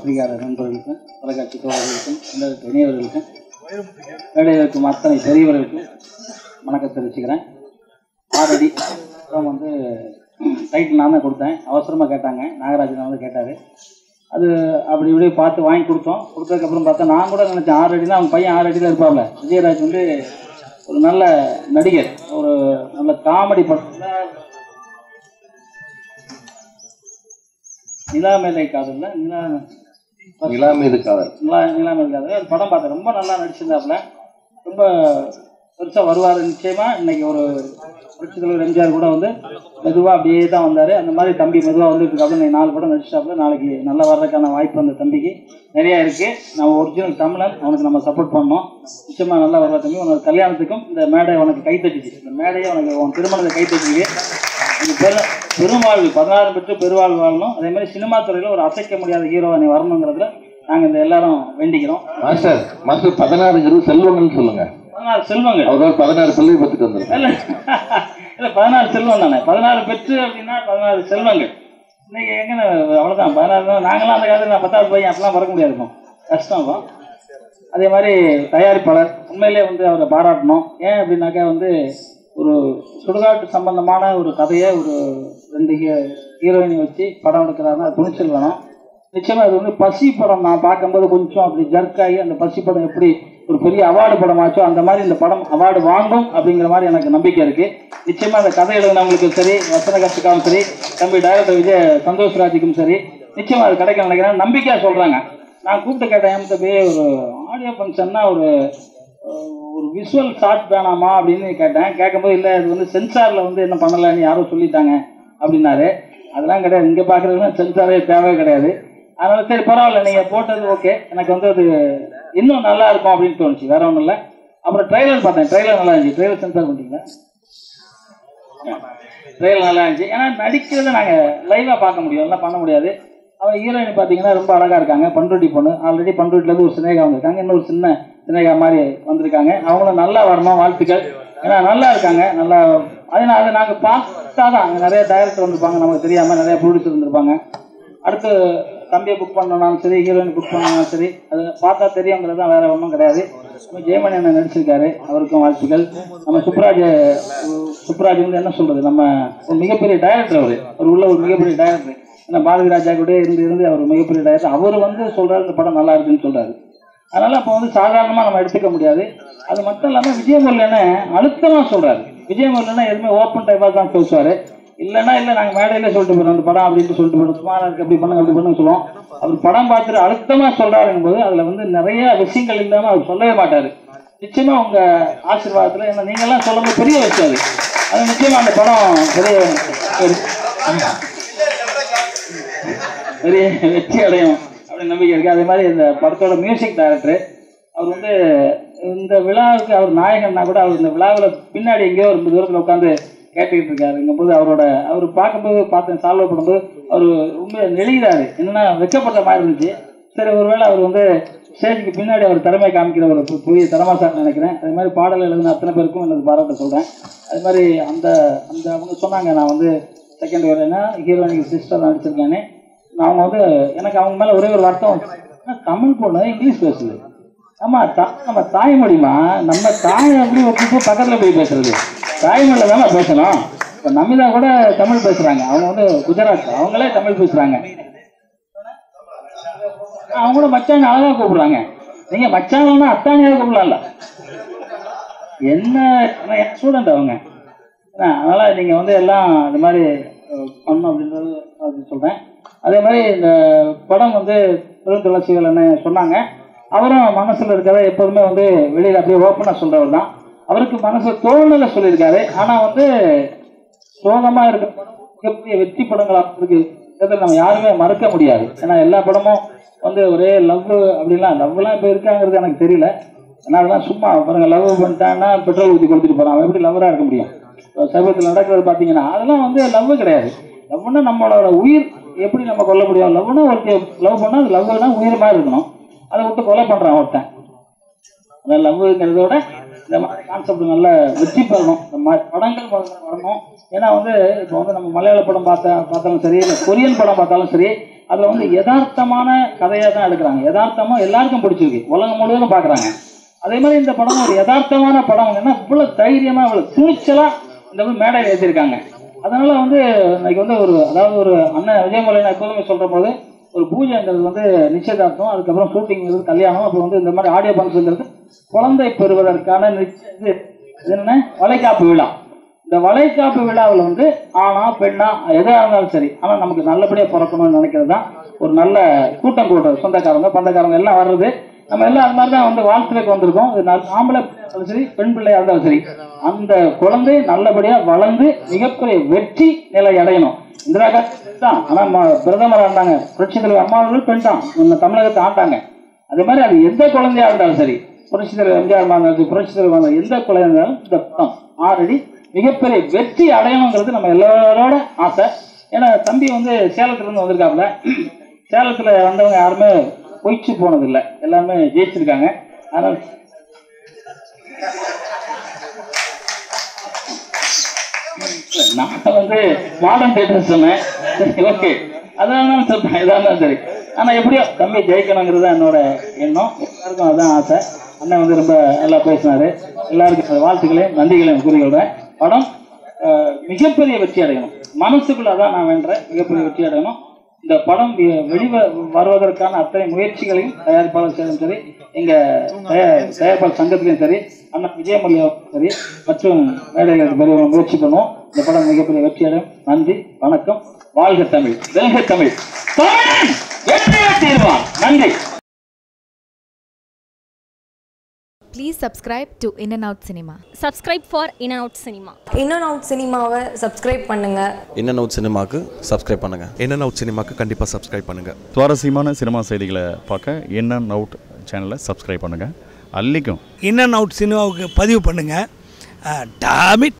பத்திரிகையாளர் நண்பர்களுக்கும் தொலைக்காட்சி தோழர்களுக்கும் இந்த இணையவர்களுக்கும் மேடையில் இருக்கும் அத்தனை பெரியவர்களுக்கும் வணக்கம் தெரிவிச்சுக்கிறேன் ஆறடி அப்புறம் வந்து டைட்டில் நான் தான் கொடுத்தேன் அவசரமாக கேட்டாங்க நாகராஜன் வந்து கேட்டார் அது அப்படி இப்படி பார்த்து வாங்கி கொடுத்தோம் கொடுத்ததுக்கப்புறம் பார்த்தா நான் கூட நினச்சேன் ஆறு அடி தான் அவங்க பையன் ஆறு அடியில் இருப்பாப்ல விஜயராஜ் வந்து ஒரு நல்ல நடிகர் ஒரு நல்ல காமெடி படத்தில் நிலா மேலை காதல்ல நிலா நிலா மீது காதல் நிலா நிலா மேலை காதல் ஒரு படம் பார்த்தேன் ரொம்ப நல்லா நடிச்சிருந்தாப்புல ரொம்ப பெருசாக வருவார் நிச்சயமா இன்னைக்கு ஒரு புரட்சி தலைவர் எம்ஜிஆர் கூட வந்து மெதுவாக அப்படியே தான் வந்தார் அந்த மாதிரி தம்பி மெதுவாக வந்துட்டு இருக்காப்புல இன்னைக்கு நாலு படம் நடிச்சாப்புல நாளைக்கு நல்லா வர்றதுக்கான வாய்ப்பு அந்த தம்பிக்கு நிறைய இருக்கு நம்ம ஒரிஜினல் தமிழன் அவனுக்கு நம்ம சப்போர்ட் பண்ணோம் நிச்சயமா நல்லா வர்ற தம்பி உனக்கு கல்யாணத்துக்கும் இந்த மேடை உனக்கு கை தட்டுச்சு இந்த மேடையை உனக்கு உன் திருமணத்தை கை தட்டுச்சு இது பெரு பெருவாழ்வு பதினாறு பெற்று பெருவாழ்வு வாழணும் அதே மாதிரி சினிமா துறையில் ஒரு அசைக்க முடியாத ஹீரோவை நீ வரணுங்கிறதுல நாங்கள் இந்த எல்லாரும் வேண்டிக்கிறோம் மாஸ்டர் மாஸ்டர் பதினாறுங்கிறது செல்வங்கன்னு சொல்லுங்க பதினாறு செல்வங்கள் அவர் பதினாறு பிள்ளை பத்துட்டு வந்திருக்காரு இல்ல இல்ல பதினாறு செல்வம் தானே பதினாறு பெற்று அப்படின்னா பதினாறு செல்வங்கள் இன்னைக்கு எங்க அவ்வளவுதான் பதினாறு தான் நாங்களாம் அந்த காலத்துல நான் பத்தாவது பையன் அப்பெல்லாம் பிறக்க முடியாது இருக்கும் கஷ்டம் இருக்கும் அதே மாதிரி தயாரிப்பாளர் உண்மையிலே வந்து அவரை பாராட்டணும் ஏன் அப்படின்னாக்கா வந்து ஒரு சுடுகாட்டு சம்பந்தமான ஒரு கதையை ஒரு ரெண்டு ஹீரோயினை வச்சு படம் எடுக்கிறாருன்னா அது துணிச்சல் வேணும் நிச்சயமா அது வந்து பசி படம் நான் பார்க்கும்போது கொஞ்சம் அப்படி ஜர்க் ஆகி அந்த பசி படம் எப்படி ஒரு பெரிய அவார்டு படமாச்சோ அந்த மாதிரி இந்த படம் அவார்டு வாங்கும் அப்படிங்கிற மாதிரி எனக்கு நம்பிக்கை இருக்கு நிச்சயமா அந்த கதை எழுதினவங்களுக்கும் சரி வசன கற்றுக்காவும் சரி தம்பி டைரக்டர் விஜய் சந்தோஷ் ராஜுக்கும் சரி நிச்சயமா அது கிடைக்கும் நினைக்கிறேன் நம்பிக்கையா சொல்றாங்க நான் கூப்பிட்டு கேட்டேன் ஏன் தம்பி ஒரு ஆடியோ ஃபங்க்ஷன்னா ஒரு அஹ், ஒரு விஷுவல் ஷாட் வேணாமா அப்படின்னு கேட்டேன் கேட்கும்போது இல்லை இது வந்து சென்சாரில் வந்து என்ன பண்ணலைன்னு யாரோ சொல்லிட்டாங்க அப்படின்னாரு அதெல்லாம் கிடையாது இங்கே பார்க்குறதுலாம் சென்சாரே தேவையே கிடையாது அதனால சரி பரவாயில்ல நீங்கள் போட்டது ஓகே எனக்கு வந்து அது இன்னும் நல்லா இருக்கும் அப்படின்னு தோணுச்சு வேற ஒன்றும் இல்லை அப்புறம் ட்ரெய்லர் பார்த்தேன் ட்ரெய்லர் நல்லா இருந்துச்சு ட்ரெய்லர் சென்சார் பண்ணிட்டீங்களா ட்ரெய்லர் நல்லா இருந்துச்சு ஏன்னா நடிக்கிறத நாங்கள் லைவாக பார்க்க முடியும் எல்லாம் பண்ண முடியாது அவன் ஹீரோயின் பார்த்தீங்கன்னா ரொம்ப அழகாக இருக்காங்க பண்ருட்டி பொண்ணு ஆல்ரெடி பண்ருட்டிலேருந்து ஒரு சினேகா வந்திருக்காங்க இன்னொரு சின்ன சினேகா மாதிரி வந்திருக்காங்க அவங்களும் நல்லா வரணும் வாழ்த்துக்கள் ஏன்னா நல்லா இருக்காங்க நல்லா அதனால் அதை நாங்கள் பார்த்தா தான் அங்கே நிறைய டைரக்டர் வந்திருப்பாங்க நமக்கு தெரியாமல் நிறைய ப்ரொடியூசர் இருந்திருப்பாங்க அடுத்து தம்பியை புக் பண்ணனாலும் சரி ஹீரோயின் புக் பண்ணாலும் சரி அது பார்த்தா தெரியுங்கிறது தான் வேற ஒன்றும் கிடையாது நம்ம ஜெயமணி அண்ணன் நடிச்சிருக்காரு அவருக்கும் வாழ்த்துக்கள் நம்ம சுப்ராஜ் சுப்ராஜ் வந்து என்ன சொல்றது நம்ம ஒரு மிகப்பெரிய டைரக்டர் அவர் அவர் உள்ள ஒரு மிகப்பெரிய டைரக்டர் ஏன்னா பாரதி ராஜா கூட இருந்து இருந்து அவர் மிகப்பெரிய டைரக்டர் அவர் வந்து சொல்றாரு இந்த படம் நல்லா இருக்குன்னு சொல்றாரு அதனால அப்போ வந்து சாதாரணமாக நம்ம எடுத்துக்க முடியாது அது மட்டும் இல்லாமல் விஜயமுருகன அழுத்தமாக சொல்றாரு விஜயமுருகனா எதுவுமே ஓப்பன் டைப்பாக தான் பேசுவார் இல்லைன்னா இல்லை நாங்கள் மேடையில சொல்லிட்டு போகிறோம் அந்த படம் அப்படின்னு சொல்லிட்டு போகிறோம் சும்மா இருக்கு அப்படி பண்ணுங்க அப்படி பண்ணுங்க சொல்லுவோம் அவர் படம் பார்த்துட்டு அழுத்தமாக சொல்கிறாருங்கும் போது அதில் வந்து நிறைய விஷயங்கள் இல்லாமல் அவர் சொல்லவே மாட்டார் நிச்சயமா உங்க ஆசீர்வாதத்தில் ஏன்னா நீங்கள்லாம் சொல்லும்போது பெரிய விஷயம் அது அது நிச்சயமா அந்த படம் பெரிய ஒரு- பெரிய வெற்றி அடையும் அப்படின்னு நம்பிக்கை இருக்கு அதே மாதிரி இந்த படத்தோட மியூசிக் டைரக்டர் அவர் வந்து இந்த விழாவுக்கு அவர் நாயகன்னா கூட அவர் இந்த விழாவில் பின்னாடி எங்கேயோ ஒரு தூரத்தில் உட்காந்து கேட்டுக்கிட்டு இருக்காருங்கும் போது அவரோட அவர் பார்க்கும்போது பார்த்தேன் சால்வ் பண்ணும்போது அவர் ரொம்ப நெளிகிறாரு என்னன்னா வெக்கப்படுற மாதிரி இருந்துச்சு சரி ஒருவேளை அவர் வந்து ஸ்டேஜுக்கு பின்னாடி அவர் திறமை காமிக்கிற ஒரு பு- புதிய திறமாசான்னு நினைக்கிறேன் அதே மாதிரி பாடல் எழுதின அத்தனை பேருக்கும் எனது பாராட்ட சொல்கிறேன் அது மாதிரி அந்த அந்த அவங்க சொன்னாங்க நான் வந்து செகண்ட் வரேன்னா ஹீரோயினுக்கு சிஸ்டர் நடிச்சிருக்கேன்னு நான் அவங்க வந்து எனக்கு அவங்க மேலே ஒரே ஒரு வருத்தம் "என்ன தமிழ் பொண்ணு இங்கிலீஷ் பேசுது ஆமா தா நம்ம தாய்மொழிமா நம்ம தாயை எப்படி வச்சுட்டு பக்கத்தில் போய் பேசுறது தாய்மொழியில் தானே பேசணும் இப்போ நமிதா கூட தமிழ் பேசுகிறாங்க அவங்க வந்து குஜராத் அவங்களே தமிழ் பேசுகிறாங்க அவங்க கூட மச்சான் அழகாக கூப்பிடுறாங்க நீங்கள் மச்சானா அத்தானியாக கூப்பிடலாம்ல என்ன ஸ்டூடெண்ட் அவங்க என்ன, அதனால நீங்கள் வந்து எல்லாம் இது மாதிரி அஹ், பண்ணணும் அப்படின்றது அது சொல்கிறேன் அதே மாதிரி இந்த படம் வந்து பெருந்துளசிகள் என்ன சொன்னாங்க அவரும் மனசில் இருக்கிறத எப்போதுமே வந்து வெளியில் அப்படியே ஓப்பனாக சொல்கிறவர் தான் அவருக்கு மனசு தோணலை சொல்லியிருக்காரு ஆனால் வந்து சோகமாக இருக்க படம் மிகப்பெரிய வெற்றி படங்களாக இருக்கு இதை நம்ம யாருமே மறக்க முடியாது ஏன்னா எல்லா படமும் வந்து ஒரே லவ் அப்படிலாம் லவ்லாம் இப்போ இருக்காங்கிறது எனக்கு தெரியல ஏன்னா அதெல்லாம் சும்மா பாருங்க லவ் பண்ணிட்டான்னா பெட்ரோல் ஊற்றி கொடுத்துட்டு போகிறான் அவன் எப்படி லவ்வராக இருக்க முடியும் இப்போ சமீபத்தில் நடக்கிறது பார்த்தீங்கன்னா அதெல்லாம் வந்து லவ் கிடையாது லவ்னா நம்மளோட உயிர் எப்படி நம்ம கொல்ல முடியும் லவ்னா ஒரு லவ் பண்ணால் அது லவ்னா உயிர் மாதிரி இருக்கணும் அதை விட்டு கொலை பண்ணுறான் ஒருத்தன் அந்த லவ்ங்கிறத விட இந்த மாதிரி கான்செப்ட் நல்ல வெற்றி பெறணும் இந்த மாதிரி படங்கள் முதல்ல வரணும் ஏன்னா வந்து இப்போ வந்து நம்ம மலையாள படம் பார்த்தா பார்த்தாலும் சரி இல்லை கொரியன் படம் பார்த்தாலும் சரி அதுல வந்து யதார்த்தமான கதையா தான் எடுக்கிறாங்க யதார்த்தமா எல்லாருக்கும் பிடிச்சிருக்கு உலகம் முழுவதும் பாக்குறாங்க அதே மாதிரி இந்த படம் ஒரு யதார்த்தமான படம் என்ன இவ்வளவு தைரியமா இவ்வளவு துணிச்சலா இந்த மாதிரி மேடையில் ஏற்றிருக்காங்க அதனால வந்து இன்னைக்கு வந்து ஒரு அதாவது ஒரு அண்ணன் விஜயமுறை நான் எப்போதுமே சொல்ற போது ஒரு பூஜைங்கிறது வந்து நிச்சயதார்த்தம் அதுக்கப்புறம் ஷூட்டிங்கிறது கல்யாணம் அப்புறம் வந்து இந்த மாதிரி ஆடியோ ஃபங்க்ஷன்ங்கிறது குழந்தை பெறுவதற்கான நிச்ச- இது இது என்ன வளைகாப்பு விழா இந்த வளைகாப்பு விழாவில் வந்து ஆணா பெண்ணா எதாக இருந்தாலும் சரி ஆனால் நமக்கு நல்லபடியாக பிறக்கணும்னு நினைக்கிறது தான் ஒரு நல்ல கூட்டம் கூடுறது சொந்தக்காரங்க பந்தக்காரங்க எல்லாம் வர்றது நம்ம எல்லாம் அது மாதிரி தான் வந்து வாழ்த்துக்கு வந்திருக்கோம் இது நல்- ஆம்பளை பிள்ளையா இருந்தாலும் சரி பெண் பிள்ளையா இருந்தாலும் சரி அந்த குழந்தை நல்லபடியாக வளர்ந்து மிகப்பெரிய வெற்றி நிலை அடையணும் இந்திரா காந்தி தான் ஆனால் பிரதமராக இருந்தாங்க புரட்சி தலைவர் அம்மா அவர்கள் பெண் தான் நம்ம தமிழகத்தை ஆண்டாங்க அதே மாதிரி அது எந்த குழந்தையா இருந்தாலும் சரி புரட்சி தலைவர் எம்ஜிஆர் இருந்தாலும் புரட்சி தலைவர் இருந்தாலும் எந்த குழந்தை இருந்தாலும் இந்த படம் ஆல்ரெடி மிகப்பெரிய வெற்றி அடையணுங்கிறது நம்ம எல்லாரோட ஆசை ஏன்னா தம்பி வந்து சேலத்துல இருந்து வந்திருக்காப்புல சேலத்துல வந்தவங்க யாருமே பொய்ச்சு போனதில்லை எல்லாருமே ஜெயிச்சிருக்காங்க அதனால நான் வந்து மாடர்ன் தேட்டர் சொன்னேன் சரி ஓகே அதான் சொல்றேன் எதா இருந்தாலும் சரி ஆனா எப்படியோ தம்பி ஜெயிக்கணுங்கிறது தான் என்னோட எண்ணம் எல்லாருக்கும் அதான் ஆசை அண்ணன் வந்து ரொம்ப நல்லா பேசினாரு எல்லாருக்கும் வாழ்த்துக்களையும் நன்றிகளையும் கூறிக்கொள்றேன் படம் அஹ், மிகப்பெரிய வெற்றி அடையணும் மனசுக்குள்ள அதான் நான் வேண்டேன் மிகப்பெரிய வெற்றி அடையணும் இந்த படம் வெ- வெளிவ வருவதற்கான அத்தனை முயற்சிகளையும் தயாரிப்பாளர் சேரும் சரி எங்க தயா- தயாரிப்பாளர் சங்கத்திலையும் சரி அண்ணா விஜயமல்லியும் சரி மற்றும் மேடைகளுக்கு பெரிய முயற்சி பண்ணுவோம் இந்த படம் மிகப்பெரிய வெற்றி அடையும் நன்றி வணக்கம் வாழ்க தமிழ் வெல்க தமிழ் தமிழன் வெற்றியை தீர்வான் நன்றி Please subscribe to In and Out Cinema. subscribe for In and Out Cinema. In and out சினிமாவை சப்ஸ்கிரைப் பண்ணுங்கள் இன் அண்ட் அவுட் சினிமாக்கு சப்ஸ்கிரைப் பண்ணுங்கள் என்ன அவுட் சினிமாக்கு கண்டிப்பாக சப்ஸ்கிரைப் பண்ணுங்கள் சுவாரஸ்யமான சினிமா செய்திகளை பார்க்க இன் அண்ட் அவுட் சேனலை சப்ஸ்கிரைப் பண்ணுங்கள் அல்லிக்கும் இன் அண்ட் அவுட் சினிமாவுக்கு பதிவு பண்ணுங்கள் டாமிட்